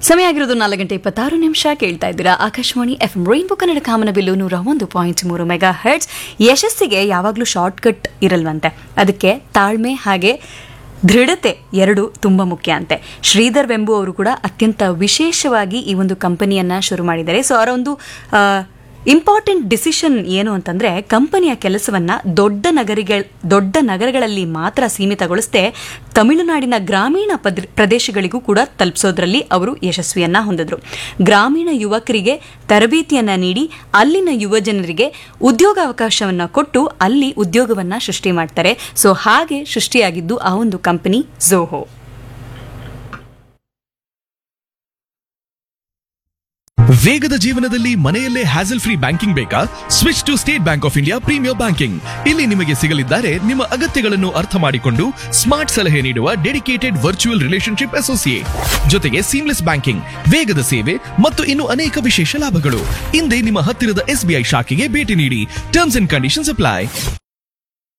ಸಮಯ ಆಗಿರೋದು ನಾಲ್ಕು ಗಂಟೆ ಇಪ್ಪತ್ತಾರು ನಿಮಿಷ ಕೇಳ್ತಾ ಇದ್ದೀರಾ Akashvani F M rainbow Kannada ಕಾಮನಬಿಲ್ಲು ನೂರ ಒಂದು ಪಾಯಿಂಟ್ ಮೂರು ಮೆಗಾ ಹರ್ಟ್ಸ್ ಯಶಸ್ಸಿಗೆ ಯಾವಾಗಲೂ ಶಾರ್ಟ್ಕಟ್ ಇರಲ್ವಂತೆ ಅದಕ್ಕೆ ತಾಳ್ಮೆ ಹಾಗೆ ದೃಢತೆ ಎರಡು ತುಂಬ ಮುಖ್ಯ ಅಂತೆ ಶ್ರೀಧರ್ ವೆಂಬು ಅವರು ಕೂಡ ಅತ್ಯಂತ ವಿಶೇಷವಾಗಿ ಈ ಒಂದು ಕಂಪನಿಯನ್ನ ಶುರು ಮಾಡಿದ್ದಾರೆ ಸೊ ಅವರ ಒಂದು ಇಂಪಾರ್ಟೆಂಟ್ ಡಿಸಿಷನ್ ಏನು ಅಂತಂದ್ರೆ ಕಂಪನಿಯ ಕೆಲಸವನ್ನ ದೊಡ್ಡ ನಗರಿಗಳ ದೊಡ್ಡ ನಗರಗಳಲ್ಲಿ ಮಾತ್ರ ಸೀಮಿತಗೊಳಿಸದೆ ತಮಿಳುನಾಡಿನ ಗ್ರಾಮೀಣ ಪದ್- ಪ್ರದೇಶಗಳಿಗೂ ಕೂಡ ತಲುಪಿಸೋದ್ರಲ್ಲಿ ಅವರು ಯಶಸ್ವಿಯನ್ನ ಹೊಂದಿದ್ರು ಗ್ರಾಮೀಣ ಯುವಕರಿಗೆ ತರಬೇತಿಯನ್ನ ನೀಡಿ ಅಲ್ಲಿನ ಯುವ ಜನರಿಗೆ ಉದ್ಯೋಗಾವಕಾಶವನ್ನ ಕೊಟ್ಟು ಅಲ್ಲಿ ಉದ್ಯೋಗವನ್ನ ಸೃಷ್ಟಿ ಮಾಡ್ತಾರೆ ಸೊ ಹಾಗೆ ಸೃಷ್ಟಿಯಾಗಿದ್ದು ಆ ಒಂದು ಕಂಪನಿ ಝೋಹೋ ವೇಗದ ಜೀವನದಲ್ಲಿ ಮನೆಯಲ್ಲೇ ಹ್ಯಾಸಲ್ ಫ್ರೀ ಬ್ಯಾಂಕಿಂಗ್ ಬೇಕಾ switch to State Bank of India premier banking ಇಲ್ಲಿ ನಿಮಗೆ ಸಿಗಲಿದ್ದಾರೆ ನಿಮ್ಮ ಅಗತ್ಯಗಳನ್ನು ಅರ್ಥ ಮಾಡಿಕೊಂಡು ಸ್ಮಾರ್ಟ್ ಸಲಹೆ ನೀಡುವ ಡೆಡಿಕೇಟೆಡ್ ವರ್ಚುವಲ್ ರಿಲೇಶನ್ಶಿಪ್ ಅಸೋಸಿಯೇಟ್ ಜೊತೆಗೆ ಸೀಮ್ಲೆಸ್ ಬ್ಯಾಂಕಿಂಗ್ ವೇಗದ ಸೇವೆ ಮತ್ತು ಇನ್ನು ಅನೇಕ ವಿಶೇಷ ಲಾಭಗಳು ಹಿಂದೆ ನಿಮ್ಮ ಹತ್ತಿರದ ಎಸ್ಬಿಐ ಶಾಖೆಗೆ ಭೇಟಿ ನೀಡಿ ಟರ್ಮ್ಸ್ ಅಂಡ್ ಕಂಡೀಷನ್ಸ್ ಅಪ್ಲೈ